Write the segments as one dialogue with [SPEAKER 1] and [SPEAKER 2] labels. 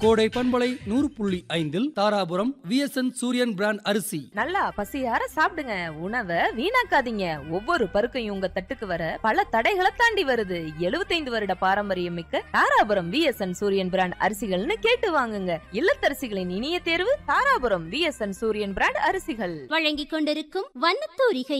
[SPEAKER 1] கோடை பண்பலை நூறு புள்ளி ஐந்தில் தாராபுரம் விஎஸ்என் சூரியன் பிராண்ட் அரிசி
[SPEAKER 2] நல்லா பசியார சாப்பிடுங்க உணவை வீணாக்காதீங்க ஒவ்வொரு பருக்கையும் உங்க தட்டுக்கு வர பல தடைகளை தாண்டி வருது 75 வருட பாரம்பரியம் மிக்க தாராபுரம் விஎஸ்என் சூரியன் பிராண்ட் அரிசிகள்னு கேட்டு வாங்குங்க இல்லத்தரசிகளின் இனிய தேர்வு தாராபுரம் விஎஸ்என் சூரியன் பிராண்ட் அரிசிகள்
[SPEAKER 3] வழங்கிக் கொண்டிருக்கும் வண்ணத்தூரிகை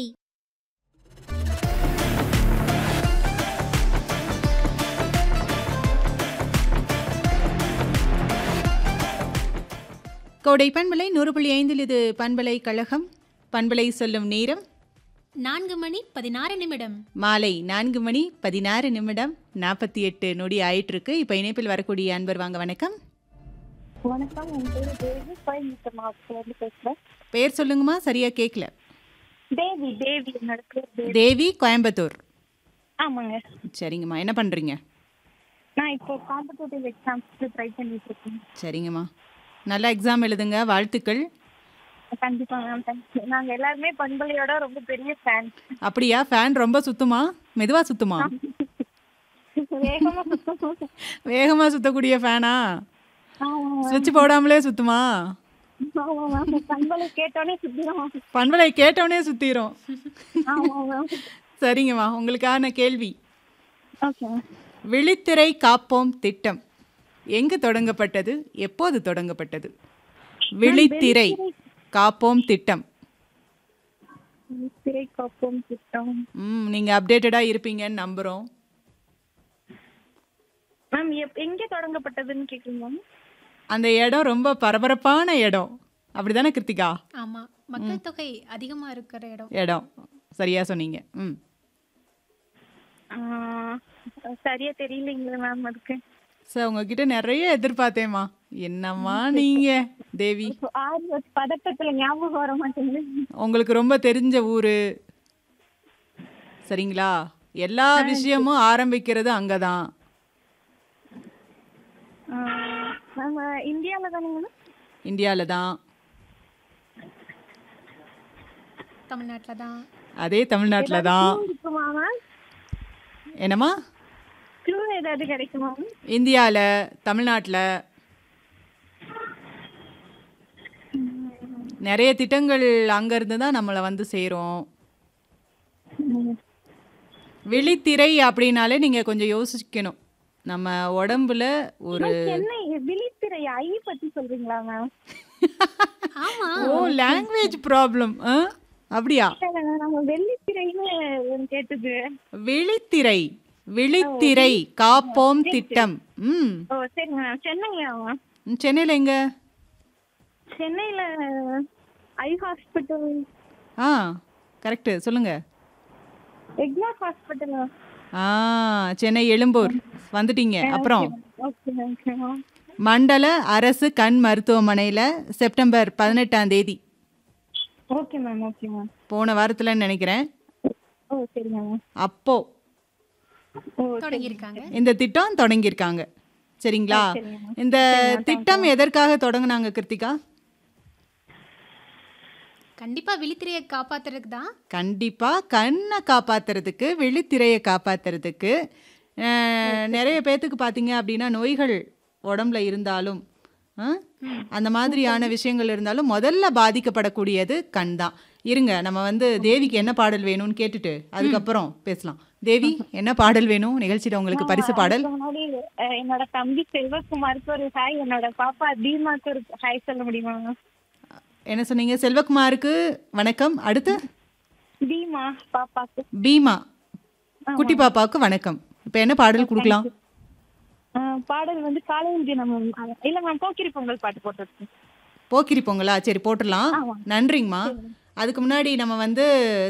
[SPEAKER 4] கோடை பண்பலை நூறு புள்ளி ஐந்தில் இது பண்பலை கழகம் பண்பலை சொல்லும் நேரம்
[SPEAKER 3] நான்கு மணி பதினாறு நிமிடம்
[SPEAKER 4] மாலை நான்கு மணி பதினாறு நிமிடம் நாற்பத்தி எட்டு நொடி ஆயிட்டிருக்கு இப்போ இணைப்பில் வரக்கூடிய அன்பர் வாங்க வணக்கம்
[SPEAKER 5] வணக்கம் என் பேர் தேவி கோயம்புத்தூர் மாவட்டத்திலிருந்து பேசுறேன்
[SPEAKER 4] பேர் சொல்லுங்கம்மா சரியா கேட்கல
[SPEAKER 5] தேவி தேவி என்னோட பேர் தேவி
[SPEAKER 4] தேவி கோயம்புத்தூர்
[SPEAKER 5] ஆமாங்க
[SPEAKER 4] சரிங்கம்மா என்ன பண்ணுறீங்க
[SPEAKER 5] நான் இப்போ காம்படிட்டிவ் எக்ஸாம்ஸ்க்கு ட்ரை பண்ணிட்டு இருக்கேன்
[SPEAKER 4] சரிங்கம்மா நல்லா எக்ஸாம் எழுதுங்க வாழ்த்துக்கள்
[SPEAKER 5] கண்டிப்பா மேம் தேங்க்யூ நாங்க எல்லாருமே பண்பலையோட ரொம்ப பெரிய ஃபேன்
[SPEAKER 4] அப்படியா ஃபேன் ரொம்ப சுத்துமா மெதுவா சுத்துமா
[SPEAKER 5] வேகமா சுத்தம்
[SPEAKER 4] வேகமாக சுத்தக்கூடிய ஃபேனா
[SPEAKER 5] ஆமா
[SPEAKER 4] சுவிட்ச் போடாமலே சுத்துமா
[SPEAKER 5] ஆமா மேம் பண்பலை கேட்டோன்னே சுத்திடும்
[SPEAKER 4] பண்பலை கேட்டோடனே சுத்திரும்
[SPEAKER 5] ஆமா மேம்
[SPEAKER 4] சரிங்கம்மா உங்களுக்கான கேள்வி
[SPEAKER 5] ஓகே மேம்
[SPEAKER 4] விழித்திரை காப்போம் திட்டம் எங்கு தொடங்கப்பட்டது எப்போது தொடங்கப்பட்டது விழித்திரை காப்போம் திட்டம்
[SPEAKER 5] திரை காப்போம் திட்டம்
[SPEAKER 4] ம் நீங்க அப்டேட்டடா இருப்பீங்கன்னு நம்புறோம்
[SPEAKER 5] மேம் எங்க தொடங்கப்பட்டதுன்னு கேக்குறீங்க மேம்
[SPEAKER 4] அந்த இடம் ரொம்ப பரபரப்பான இடம் அப்படிதானே கிருத்திகா
[SPEAKER 6] ஆமா மக்கள் தொகை அதிகமா இருக்கிற இடம்
[SPEAKER 4] இடம் சரியா சொன்னீங்க ம்
[SPEAKER 5] ஆஹ், சரியா தெரியலைங்களே மேம் அதுக்கு
[SPEAKER 4] சார் உங்ககிட்ட நிறைய எதிர்பார்த்தேம்மா என்னம்மா நீங்க தேவி
[SPEAKER 5] ஆறு பதட்டத்துல ஞாபகம் வர மாட்டேங்குது
[SPEAKER 4] உங்களுக்கு ரொம்ப தெரிஞ்ச ஊரு சரிங்களா எல்லா விஷயமும் ஆரம்பிக்கிறது அங்கதான்
[SPEAKER 5] ஆஹ், நம்ம இந்தியால தானுங்க மேம்
[SPEAKER 4] இந்தியாவில் தான்
[SPEAKER 6] தமிழ்நாட்டுல தான்
[SPEAKER 4] அதே தமிழ்நாட்டில் தான்
[SPEAKER 5] இருக்குமா மேம்
[SPEAKER 4] என்னம்மா
[SPEAKER 5] க்ளூ ஏதாவது கிடைக்குமா மேம்
[SPEAKER 4] இந்தியாவில் தமிழ்நாட்டில் நிறைய திட்டங்கள் அங்கேருந்து தான் நம்மளை வந்து சேரும் விழித்திரை அப்படின்னாலே நீங்கள் கொஞ்சம் யோசிக்கணும் நம்ம உடம்புல ஒரு
[SPEAKER 5] சென்னை விழித்திரை ஐ பத்தி சொல்றீங்களா மேம்
[SPEAKER 6] ஆமா
[SPEAKER 4] ஓ லாங்குவேஜ் ப்ராப்ளம் அப்படியா
[SPEAKER 5] நம்ம வெள்ளித்திரைன்னு ஒண்ணு கேட்டது
[SPEAKER 4] விழித்திரை விழித்திரை காப்போம் திட்டம் ம்
[SPEAKER 5] ஓ சரி மேம் சென்னையா மேம்
[SPEAKER 4] சென்னையில் எங்க
[SPEAKER 5] சென்னையில ஐ ஹாஸ்பிட்டல்
[SPEAKER 4] ஆ கரெக்டு சொல்லுங்க
[SPEAKER 5] எக்னாக் ஹாஸ்பிட்டல்
[SPEAKER 4] ஆ சென்னை எழும்பூர் வந்துட்டீங்க அப்புறம்
[SPEAKER 5] ஓகே ஓகே மேம்
[SPEAKER 4] மண்டல அரசு கண் மருத்துவமனையில் செப்டம்பர் பதினெட்டாம் தேதி
[SPEAKER 5] ஓகே மேம் ஓகே மேம்
[SPEAKER 4] போன வாரத்தில் நினைக்கிறேன்
[SPEAKER 5] ஓ சரி மேம்
[SPEAKER 4] அப்போ
[SPEAKER 5] ஓ
[SPEAKER 6] தொடங்கியிருக்காங்க
[SPEAKER 4] இந்த திட்டம் தொடங்கியிருக்காங்க சரிங்களா இந்த திட்டம் எதற்காக தொடங்குனாங்க கிருத்திகா
[SPEAKER 6] கண்டிப்பா விழித்திரையை காப்பாத்துறதுக்கு தான்
[SPEAKER 4] கண்டிப்பா கண்ணை காப்பாத்துறதுக்கு விழித்திரையை காப்பாத்துறதுக்கு அஹ், நிறைய பேர்த்துக்கு பார்த்தீங்க அப்படின்னா நோய்கள் உடம்புல இருந்தாலும் அஹ், அந்த மாதிரியான விஷயங்கள் இருந்தாலும் முதல்ல பாதிக்கப்படக்கூடியது கண் தான் இருங்க நம்ம வந்து தேவிக்கு என்ன பாடல் வேணும்னு கேட்டுட்டு அதுக்கப்புறம் பேசலாம் தேவி என்ன பாடல் வேணும் நிகழ்ச்சியில் உங்களுக்கு பரிசு பாடல்
[SPEAKER 5] அதுக்கு முன்னாடி அஹ், என்னோட தம்பி செல்வகுமாருக்கு ஒரு ஹாய் என்னோட பாப்பா தீமாக்கு ஒரு ஹாய் சொல்ல முடியுமா மேம்
[SPEAKER 4] என்ன சொன்னீங்க செல்வகுமாருக்கு வணக்கம் அடுத்து
[SPEAKER 5] தீமா பாப்பாக்கு
[SPEAKER 4] பீமா குட்டி பாப்பாவுக்கு வணக்கம் இப்போ என்ன பாடல் கொடுக்கலாம்
[SPEAKER 5] அஹ், பாடல் வந்து காலையில் தினம் இல்ல மேம் போக்கிரி பொங்கல் பாட்டு போட்டுருக்கேன்
[SPEAKER 4] போக்கிரி பொங்கலா சரி போட்டுடலாம் நன்றிங்கம்மா அதுக்கு முன்னாடி நம்ம வந்து